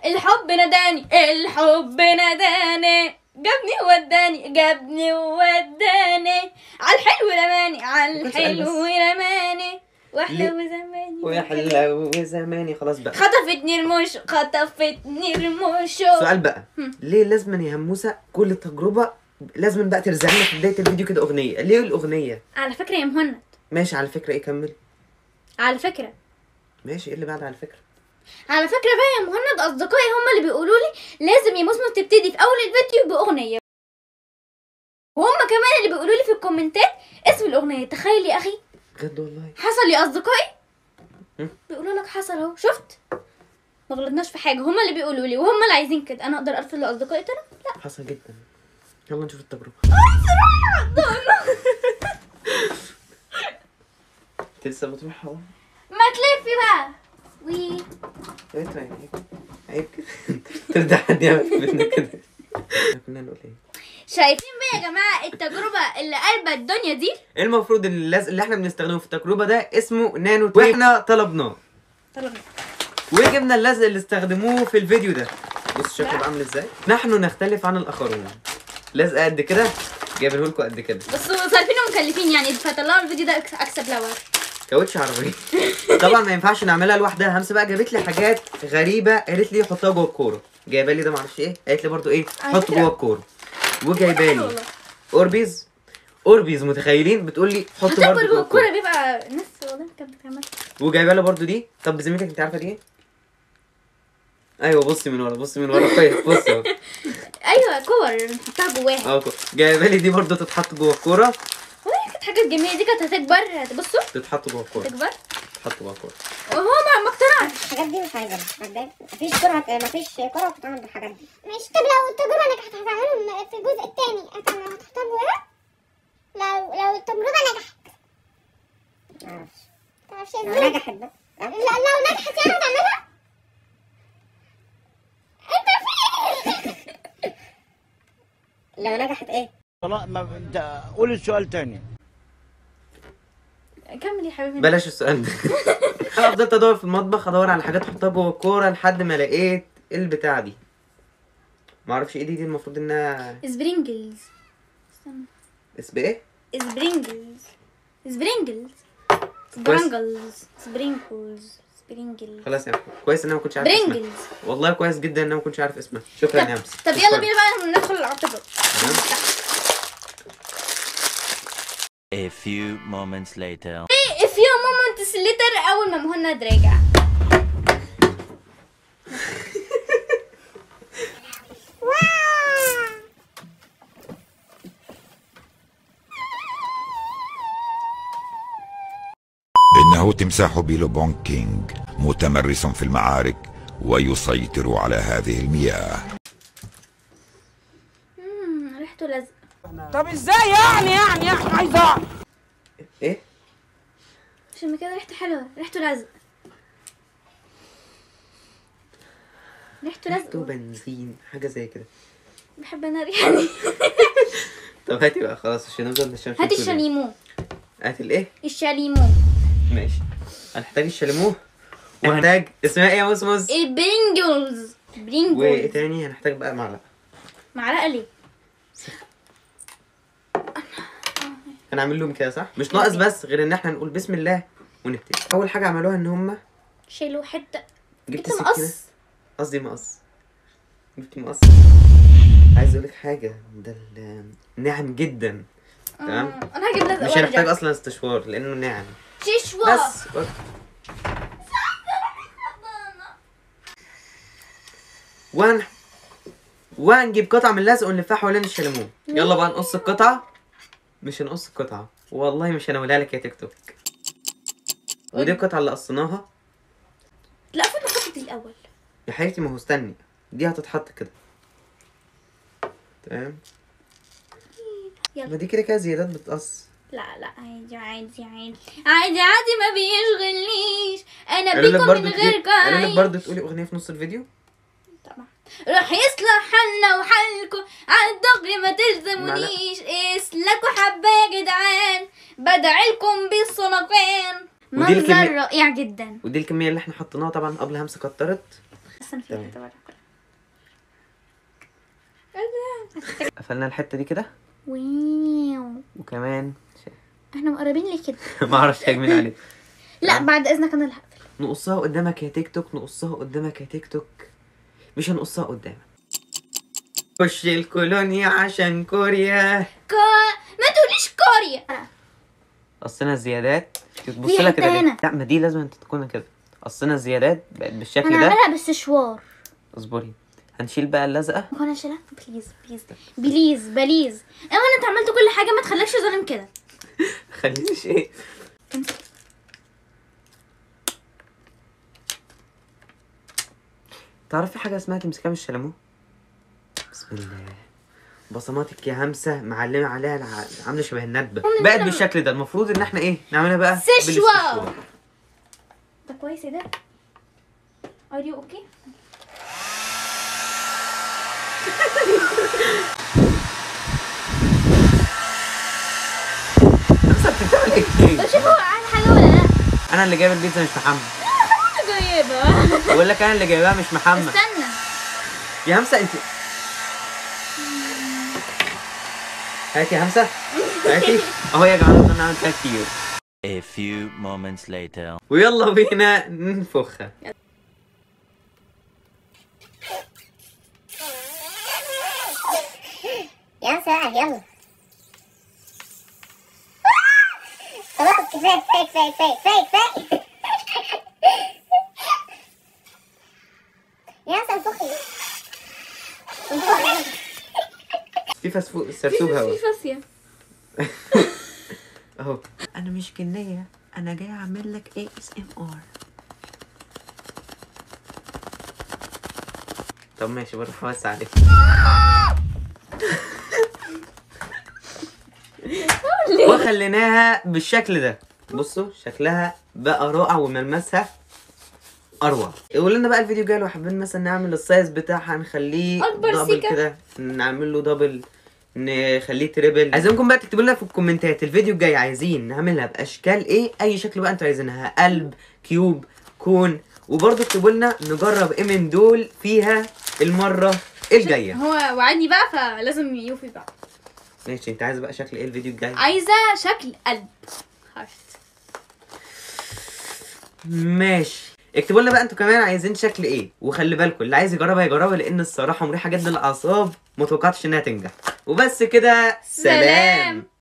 الحب ناداني الحب ناداني جابني وداني جابني وداني على الحلو رماني على كنت أسأل الحلو رماني واحلى ليه؟ وزماني ويا حلو زماني خلاص بقى خطفتني الموش خطفتني الموش سؤال بقى هم. ليه لازم يا هموسه كل تجربه لازم بقى ترزع لنا في بدايه الفيديو كده اغنيه ليه الاغنيه على فكرة يا مهند ماشي على فكره ايه كمل على فكرة ماشي ايه اللي بعد على فكره على فكرة بقى يا مهند أصدقائي هم اللي بيقولوا لي لازم يا مسمى تبتدي في أول الفيديو بأغنية وهم كمان اللي بيقولوا لي في الكومنتات اسم الأغنية تخيل يا أخي بجد والله حصل يا أصدقائي هم؟ بيقولوا لك حصل أهو شفت ما غلطناش في حاجة هم اللي بيقولوا لي وهم اللي عايزين كده أنا أقدر أرفض لأصدقائي ترى لا حصل جدا يلا نشوف التجربه انت لسه بتروح اهو ما تلفي بقى وي ايه طيب عيب عيب كده ترجع حد يعمل في بيتنا كده كنا نقول ايه شايفين بقى يا جماعة التجربة اللي قلبت الدنيا دي المفروض اللزق اللي احنا بنستخدمه في التجربه ده اسمه نانو تيب واحنا طلبناه طلبنا وجبنا اللزق اللي استخدموه في الفيديو ده بص شكله بقى عامل ازاي نحن نختلف عن الاخرون لزق قد كده جايبه لكم قد كده بس صارفين ومكلفين يعني فطلعوا الفيديو ده أكس- أكسب لور كاوتش عربيه طبعا ما ينفعش نعملها لوحدها همسه بقى جابت لي حاجات غريبه قالت لي حطها جوه الكوره جايبه لي ده معرفش ايه قالت لي برضو ايه على حط فكرة- جوه الكوره وجايبه لي والله. اوربيز اوربيز متخيلين بتقول لي حط هتكبر برضو جوه جوه الكورة الكوره بيبقى ناس والله كانت بتعمل وجايبه لي برضو دي طب بذمتك انت عارفه دي ايه ايوه بصي من ورا بصي من ورا كويس بصي اهو ايوه كور نحطها جواها اه كو- جايبه لي دي برضو تتحط جوه الكوره والله كانت حاجات جميله دي كانت هتكبر بصوا تتحط جوه الكوره هتكبر تتحط جوه الكوره وهو ما ما اقتنعش الحاجات دي مش عايزة مبدئيا مفيش كرة مفيش كرة بتتعمل بالحاجات دي ماشي طب لو التجربة نجحت هتعملهم في الجزء التاني هتعمل هتحطها جواها لو لو التجربة نجحت معرفش متعرفش لو ازاي نجحت بقى لا لو نجحت يعني هتعملها انت في لو نجحت ايه طلاق ما انت قول السؤال تاني كمل يا حبيبي بلاش السؤال ده انا فضلت ادور في المطبخ ادور على حاجات احطها جوه الكوره لحد ما لقيت البتاع دي ما اعرفش ايه دي دي المفروض انها سبرينجلز استنى اسم ايه سبرينجلز سبرينجلز سبرانجلز سبرينكلز سبرينجلز خلاص يا محمود. كويس ان انا ما كنتش عارف اسمها برينجلز والله كويس جدا ان انا ما كنتش عارف اسمها شكرا طب, يا همس طب يلا بينا بقى ندخل العاطفه تمام؟ A few moments later. if you moments later اول ما مهند راجع إنه تمساح بيلوبونج كينج متمرس في المعارك ويسيطر على هذه المياه مم، ريحته لزق طب ازاي يعني يعني يعني عايز اعرف ايه عشان كده ريحته حلوه ريحته لزق ريحته ريحته لزق بنزين حاجه زي كده بحب انا الريحه دي طب هاتي بقى خلاص عشان نفضل نشام هاتي الشاليمو هاتي الايه الشاليمو ماشي هنحتاج الشاليمو وهنحتاج اسمها ايه يا موسموس البرينجلز وايه برينجلز تاني هنحتاج بقى معلقه معلقه ليه هنعمل لهم كده صح مش ناقص بس غير ان احنا نقول بسم الله ونبتدي اول حاجه عملوها ان هم شيلوا حته جبت جبت سكينه مقص قصدي مقص جبت مقص عايز اقول لك حاجه ده ال- ناعم جدا تمام آه، انا هجيب لزق مش هنحتاج وارجع اصلا استشوار لانه ناعم شيشوا بس وهن وهنجيب قطعة من اللزق ونلفها حوالين الشاليمو يلا بقى نقص القطعة مش هنقص القطعة والله مش هنقولها لك يا تيك توك ودي القطعة اللي قصيناها لا فين نحط دي الاول يا حبيبتي ما هو استني دي هتتحط كده تمام يلا. ما دي كده كده زيادات بتقص لا لا عادي عادي عادي عادي عادي ما بيشغلنيش انا قالوا لك بيكم برضه من تقولي- غير قالوا لك كاي برضه تقولي اغنية في نص الفيديو طبعا راح يصلح حالنا وحالكم عالدغري ما تلزمونيش اسلكوا حبة يا جدعان بدعيلكم بالصنفان ودي منظر الكمية- رائع جدا ودي الكمية اللي احنا حطيناها طبعا قبل همسة كترت استنى في تمام. واحدة ورا. قفلنا الحته دي كده واو وكمان احنا مقربين ليه كده ما اعرفش اجمل عليه لا بعد اذنك انا اللي هقفل نقصها قدامك يا تيك توك نقصها قدامك يا تيك توك مش هنقصها قدامك خش الكولونيا عشان كوريا كا... ما تقوليش كوريا قصينا الزيادات بص في لها حتة كده ليه؟ هنا. لا ما دي لازم انت تكون كده قصينا الزيادات بقت بالشكل ده هنعملها باستشوار اصبري هنشيل بقى اللزقه ممكن انا اشيلها بليز بليز بليز بليز اما انت عملت كل حاجه ما تخليكش ظالم كده خلينيش ايه تعرفي حاجه اسمها تمسكها من الشلمو بسم الله بصماتك يا همسه معلمه عليها الع- عامله شبه الندبه بقت بالشكل ده المفروض ان احنا ايه نعملها بقى سيشوار. بالاستشوار. ده كويس ده ار يو اوكي همسه بتعمل ايه طب شوف هو عامل حاجه ولا لا انا اللي جايب البيتزا مش محمد انا جايبها بقول لك انا اللي جايبها مش محمد استنى يا همسه انت هاتي يا همسه هاتي اهو يا جماعه انا عملت فيها كتير A few moments later. ويلا بينا ننفخها يا سلام يلا خلاص كفايه كفايه كفايه كفايه كفايه كفايه يا سلام فخي في فسفو سرسوب هوا في فاسيه اهو انا مش جنيه انا جاي اعمل لك اي اس ام ار طب ماشي بروح اوسع عليك وخليناها بالشكل ده بصوا شكلها بقى رائع وملمسها اروع قولوا لنا بقى الفيديو جاي لو حابين مثلا نعمل السايز بتاعها نخليه أكبر دبل سيكة. كده نعمل له دبل نخليه تريبل عايزينكم بقى تكتبوا لنا في الكومنتات الفيديو الجاي عايزين نعملها باشكال ايه اي شكل بقى انتوا عايزينها قلب كيوب كون وبرضه اكتبوا لنا نجرب ايه من دول فيها المره الجايه هو وعدني بقى فلازم يوفي بقى ماشي انت عايز بقى شكل ايه الفيديو الجاي عايزه شكل قلب هارت ماشي اكتبوا لنا بقى انتوا كمان عايزين شكل ايه وخلي بالكم اللي عايز يجربها يجربها لان الصراحه مريحه جدا للاعصاب ما توقعتش انها تنجح وبس كده سلام, سلام.